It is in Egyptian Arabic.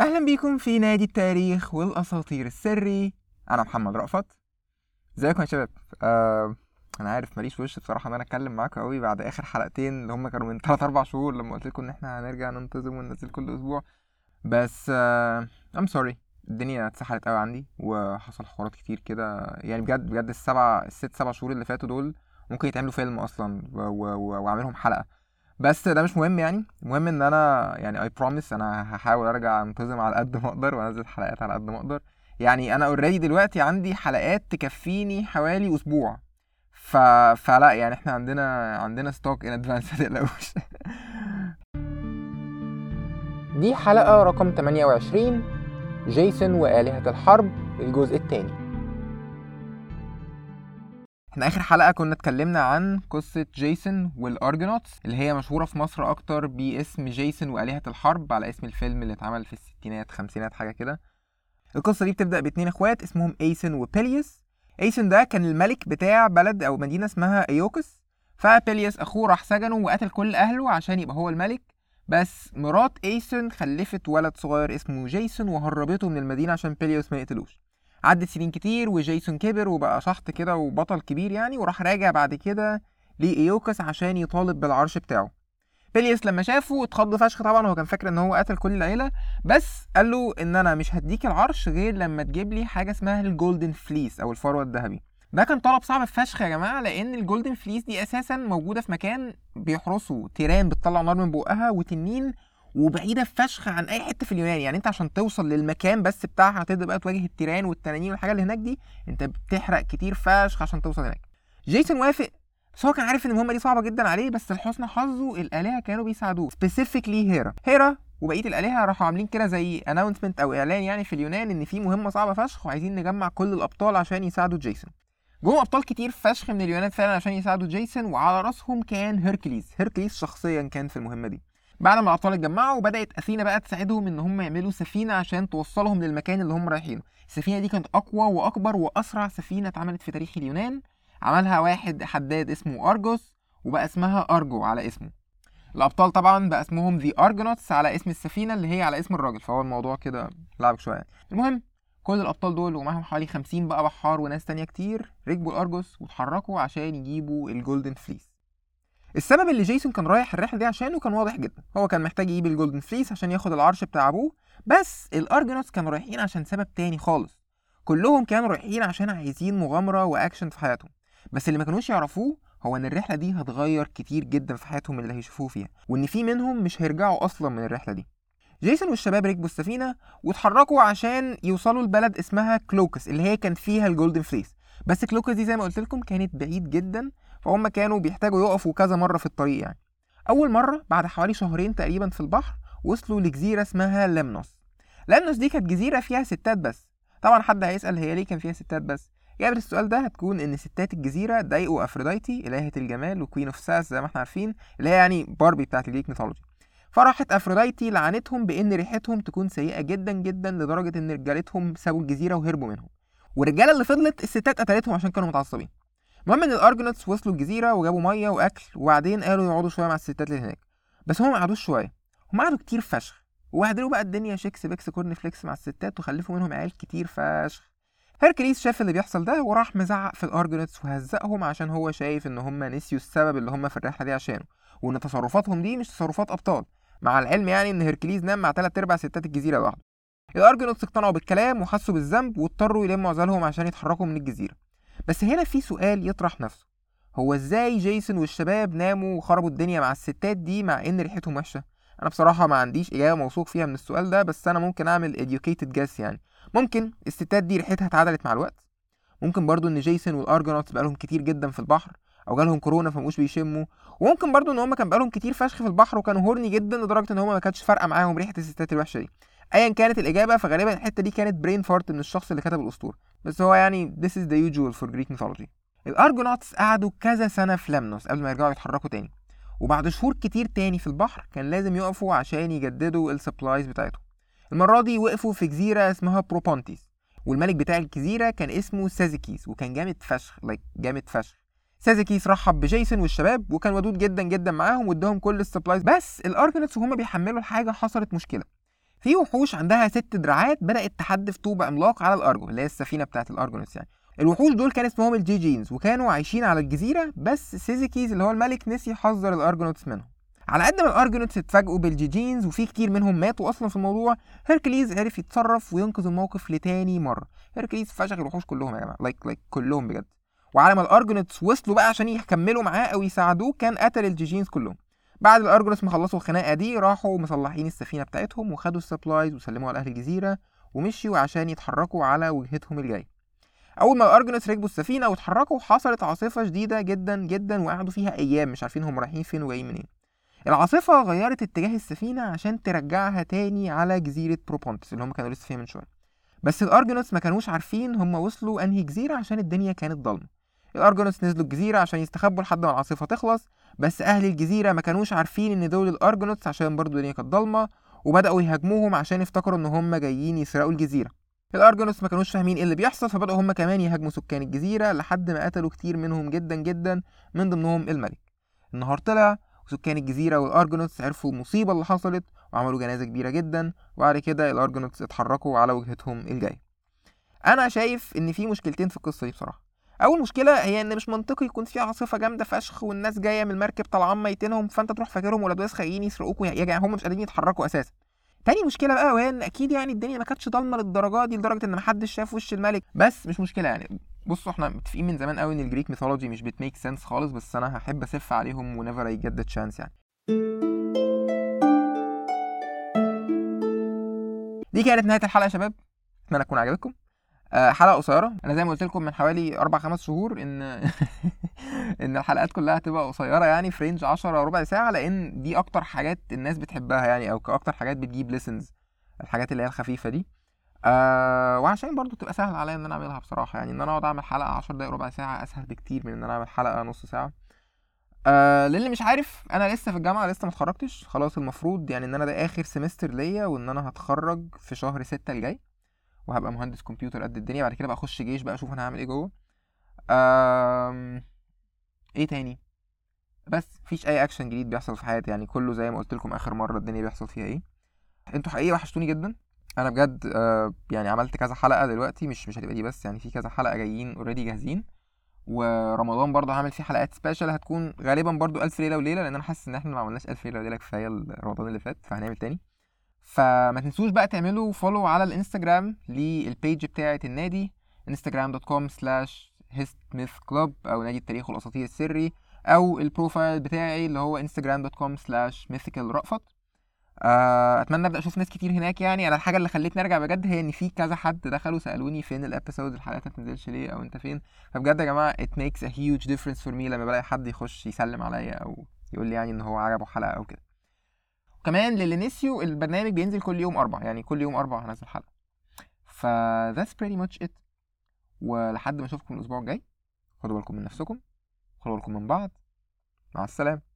اهلا بيكم في نادي التاريخ والاساطير السري انا محمد رأفت ازيكم يا شباب آه انا عارف ماليش وش بصراحه ان انا اتكلم معاكم قوي بعد اخر حلقتين اللي هم كانوا من 3 4 شهور لما قلت لكم ان احنا هنرجع ننتظم وننزل كل اسبوع بس آه I'm sorry الدنيا اتسحلت قوي عندي وحصل حوارات كتير كده يعني بجد بجد السبع الست سبع شهور اللي فاتوا دول ممكن يتعملوا فيلم اصلا و- و- و- واعملهم حلقه بس ده مش مهم يعني المهم ان انا يعني اي بروميس انا هحاول ارجع انتظم على قد ما اقدر وانزل حلقات على قد ما اقدر يعني انا اوريدي دلوقتي عندي حلقات تكفيني حوالي اسبوع ف... فلا يعني احنا عندنا عندنا ستوك ان ادفانس متقلقوش دي حلقة رقم 28 جيسون وآلهة الحرب الجزء الثاني احنا اخر حلقة كنا اتكلمنا عن قصة جيسون والارجونوتس اللي هي مشهورة في مصر اكتر باسم جيسون وآلهة الحرب على اسم الفيلم اللي اتعمل في الستينات خمسينات حاجة كده القصة دي بتبدأ باتنين اخوات اسمهم ايسن وبيليوس ايسن ده كان الملك بتاع بلد او مدينة اسمها ايوكس فبيليوس اخوه راح سجنه وقتل كل اهله عشان يبقى هو الملك بس مرات ايسن خلفت ولد صغير اسمه جيسون وهربته من المدينة عشان بيليوس ما يقتلوش عدت سنين كتير وجيسون كبر وبقى شحط كده وبطل كبير يعني وراح راجع بعد كده لإيوكس عشان يطالب بالعرش بتاعه بيليوس لما شافه اتخض فشخ طبعا هو كان فاكر ان هو قتل كل العيله بس قال له ان انا مش هديك العرش غير لما تجيب لي حاجه اسمها الجولدن فليس او الفروه الذهبي ده كان طلب صعب فشخ يا جماعه لان الجولدن فليس دي اساسا موجوده في مكان بيحرسوا تيران بتطلع نار من بقها وتنين وبعيده فشخ عن اي حته في اليونان يعني انت عشان توصل للمكان بس بتاعها هتبدا بقى تواجه التيران والتنانين والحاجه اللي هناك دي انت بتحرق كتير فشخ عشان توصل هناك جيسون وافق بس هو كان عارف ان المهمه دي صعبه جدا عليه بس لحسن حظه الالهه كانوا بيساعدوه سبيسيفيكلي هيرا هيرا وبقيه الالهه راحوا عاملين كده زي اناونسمنت او اعلان يعني في اليونان ان في مهمه صعبه فشخ وعايزين نجمع كل الابطال عشان يساعدوا جيسون جم ابطال كتير فشخ من اليونان فعلا عشان يساعدوا جيسون وعلى راسهم كان هيركليز هيركليز شخصيا كان في المهمه دي بعد ما الابطال اتجمعوا بدات اثينا بقى تساعدهم ان هم يعملوا سفينه عشان توصلهم للمكان اللي هم رايحينه السفينه دي كانت اقوى واكبر واسرع سفينه اتعملت في تاريخ اليونان عملها واحد حداد اسمه ارجوس وبقى اسمها ارجو على اسمه الابطال طبعا بقى اسمهم ذا ارجونوتس على اسم السفينه اللي هي على اسم الراجل فهو الموضوع كده لعبك شويه يعني. المهم كل الابطال دول ومعاهم حوالي 50 بقى بحار وناس تانية كتير ركبوا الارجوس واتحركوا عشان يجيبوا الجولدن فليس السبب اللي جيسون كان رايح الرحله دي عشانه كان واضح جدا هو كان محتاج يجيب الجولدن فليس عشان ياخد العرش بتاع ابوه بس الارجونوتس كانوا رايحين عشان سبب تاني خالص كلهم كانوا رايحين عشان عايزين مغامره واكشن في حياتهم بس اللي ما كانوش يعرفوه هو ان الرحله دي هتغير كتير جدا في حياتهم اللي هيشوفوه فيها وان في منهم مش هيرجعوا اصلا من الرحله دي جيسون والشباب ركبوا السفينه واتحركوا عشان يوصلوا لبلد اسمها كلوكس اللي هي كان فيها الجولدن فليس بس كلوكس دي زي ما قلت لكم كانت بعيد جدا فهم كانوا بيحتاجوا يقفوا كذا مره في الطريق يعني اول مره بعد حوالي شهرين تقريبا في البحر وصلوا لجزيره اسمها لمنوس لمنوس دي كانت جزيره فيها ستات بس طبعا حد هيسال هي ليه كان فيها ستات بس إجابة السؤال ده هتكون إن ستات الجزيرة ضايقوا أفروديتي إلهة الجمال وكوين أوف ساس زي ما احنا عارفين اللي هي يعني باربي بتاعت الجريك ميثولوجي فراحت أفروديتي لعنتهم بإن ريحتهم تكون سيئة جدا جدا لدرجة إن رجالتهم سابوا الجزيرة وهربوا منهم والرجالة اللي فضلت الستات قتلتهم عشان كانوا متعصبين المهم إن الأرجونوتس وصلوا الجزيرة وجابوا مية وأكل وبعدين قالوا يقعدوا شوية مع الستات اللي هناك بس هم ما قعدوش شوية هم قعدوا كتير فشخ وبهدلوا بقى الدنيا شيكس بيكس كورن فليكس مع الستات وخلفوا منهم عيال كتير فشخ هيركليس شاف اللي بيحصل ده وراح مزعق في الارجونتس وهزقهم عشان هو شايف ان هم نسيوا السبب اللي هم في الرحله دي عشانه وان تصرفاتهم دي مش تصرفات ابطال مع العلم يعني ان هيركليز نام مع ثلاث ارباع ستات الجزيره لوحده الارجونتس اقتنعوا بالكلام وحسوا بالذنب واضطروا يلموا عزالهم عشان يتحركوا من الجزيره بس هنا في سؤال يطرح نفسه هو ازاي جيسون والشباب ناموا وخربوا الدنيا مع الستات دي مع ان ريحتهم وحشه انا بصراحه ما عنديش اجابه موثوق فيها من السؤال ده بس انا ممكن اعمل educated guess يعني ممكن الستات دي ريحتها اتعدلت مع الوقت ممكن برضو ان جيسون والارجونوتس بقالهم كتير جدا في البحر او جالهم كورونا فمبقوش بيشموا وممكن برضو ان هم كان بقالهم كتير فشخ في البحر وكانوا هورني جدا لدرجه ان هم ما كانتش فارقه معاهم ريحه الستات الوحشه دي ايا كانت الاجابه فغالبا الحته دي كانت برين فارت من الشخص اللي كتب الاسطوره بس هو يعني this is the usual for Greek mythology الارجونوتس قعدوا كذا سنه في لمنوس قبل ما يرجعوا يتحركوا تاني وبعد شهور كتير تاني في البحر كان لازم يقفوا عشان يجددوا السبلايز بتاعتهم المرة دي وقفوا في جزيرة اسمها بروبونتيس والملك بتاع الجزيرة كان اسمه سازيكيس وكان جامد فشخ لايك like جامد فشخ سازيكيس رحب بجيسون والشباب وكان ودود جدا جدا معاهم واداهم كل السبلايز بس الارجنتس وهم بيحملوا الحاجة حصلت مشكلة في وحوش عندها ست دراعات بدات تحدف طوب عملاق على الارجو اللي هي السفينه بتاعت الارجونوس يعني الوحوش دول كان اسمهم الجي جينز وكانوا عايشين على الجزيره بس سيزيكيز اللي هو الملك نسي يحذر الارجونوتس منهم على قد ما الارجونوتس اتفاجئوا بالجيجينز وفي كتير منهم ماتوا اصلا في الموضوع هيركليز عرف يتصرف وينقذ الموقف لتاني مره هيركليز فشخ الوحوش كلهم يا جماعه لايك like لايك like كلهم بجد وعلى ما الارجونوتس وصلوا بقى عشان يكملوا معاه او يساعدوه كان قتل الجيجينز كلهم بعد الارجونوتس ما خلصوا الخناقه دي راحوا مصلحين السفينه بتاعتهم وخدوا السبلايز وسلموها على اهل الجزيره ومشيوا عشان يتحركوا على وجهتهم الجايه اول ما الارجونوتس ركبوا السفينه واتحركوا حصلت عاصفه شديده جدا جدا وقعدوا فيها ايام مش عارفين هم رايحين فين وجايين منين العاصفة غيرت اتجاه السفينة عشان ترجعها تاني على جزيرة بروبونتس اللي هم كانوا لسه فيها من شوية بس الأرجونوتس ما كانوش عارفين هم وصلوا أنهي جزيرة عشان الدنيا كانت ضلمة الأرجونوتس نزلوا الجزيرة عشان يستخبوا لحد ما العاصفة تخلص بس أهل الجزيرة ما كانوش عارفين إن دول الأرجونوتس عشان برضو الدنيا كانت ضلمة وبدأوا يهاجموهم عشان افتكروا إن هم جايين يسرقوا الجزيرة الأرجونوتس ما كانوش فاهمين ايه اللي بيحصل فبدأوا هم كمان يهاجموا سكان الجزيرة لحد ما قتلوا كتير منهم جدا جدا من ضمنهم الملك النهار طلع وسكان الجزيرة والأرجونوتس عرفوا المصيبة اللي حصلت وعملوا جنازة كبيرة جدا وبعد كده الأرجونوتس اتحركوا على وجهتهم الجاية أنا شايف إن في مشكلتين في القصة دي بصراحة أول مشكلة هي إن مش منطقي يكون في عاصفة جامدة فشخ والناس جاية من المركب طالعين ميتينهم فأنت تروح فاكرهم ولاد ناس خاينين يسرقوكوا يا جماعة هم مش قادرين يتحركوا أساسا تاني مشكله بقى وهي ان اكيد يعني الدنيا ما كانتش ضلمه للدرجه دي لدرجه ان محدش شاف وش الملك بس مش مشكله يعني بصوا احنا متفقين من زمان قوي ان الجريك ميثولوجي مش بتميك سنس خالص بس انا هحب اسف عليهم whenever I get the chance يعني دي كانت نهايه الحلقه يا شباب اتمنى تكون عجبتكم آه، حلقه قصيره انا زي ما قلت لكم من حوالي اربع خمس شهور ان ان الحلقات كلها هتبقى قصيره يعني في رينج 10 ربع ساعه لان دي اكتر حاجات الناس بتحبها يعني او اكتر حاجات بتجيب ليسنز الحاجات اللي هي الخفيفه دي آه وعشان برضو تبقى سهل عليا ان انا اعملها بصراحه يعني ان انا اقعد اعمل حلقه 10 دقايق ربع ساعه اسهل بكتير من ان انا اعمل حلقه نص ساعه آه للي مش عارف انا لسه في الجامعه لسه ما اتخرجتش خلاص المفروض يعني ان انا ده اخر سمستر ليا وان انا هتخرج في شهر ستة الجاي وهبقى مهندس كمبيوتر قد الدنيا بعد كده بقى اخش جيش بقى اشوف انا هعمل ايه جوه آم... ايه تاني بس مفيش اي اكشن جديد بيحصل في حياتي يعني كله زي ما قلت لكم اخر مره الدنيا بيحصل فيها ايه انتوا حقيقي وحشتوني جدا انا بجد آه يعني عملت كذا حلقه دلوقتي مش مش هتبقى دي بس يعني في كذا حلقه جايين اوريدي جاهزين ورمضان برضه هعمل فيه حلقات سبيشال هتكون غالبا برضه الف ليله وليله لان انا حاسس ان احنا ما عملناش الف ليله وليله كفايه رمضان اللي فات فهنعمل تاني فما تنسوش بقى تعملوا فولو على الانستجرام للبيج بتاعه النادي instagram.com slash histmythclub او نادي التاريخ والاساطير السري او البروفايل بتاعي اللي هو instagram.com slash mythicalرأفت اتمنى ابدا اشوف ناس كتير هناك يعني انا الحاجه اللي خلتني ارجع بجد هي ان في كذا حد دخلوا سالوني فين الابيسود الحلقات ما بتنزلش ليه او انت فين فبجد يا جماعه it makes a huge difference for me لما بلاقي حد يخش يسلم عليا او يقول لي يعني ان هو عجبه حلقه او كده كمان للي نسيوا البرنامج بينزل كل يوم اربع يعني كل يوم اربع هنزل حلقه ف that's pretty much it ولحد ما اشوفكم الاسبوع الجاي خدوا بالكم من نفسكم خدوا بالكم من بعض مع السلامه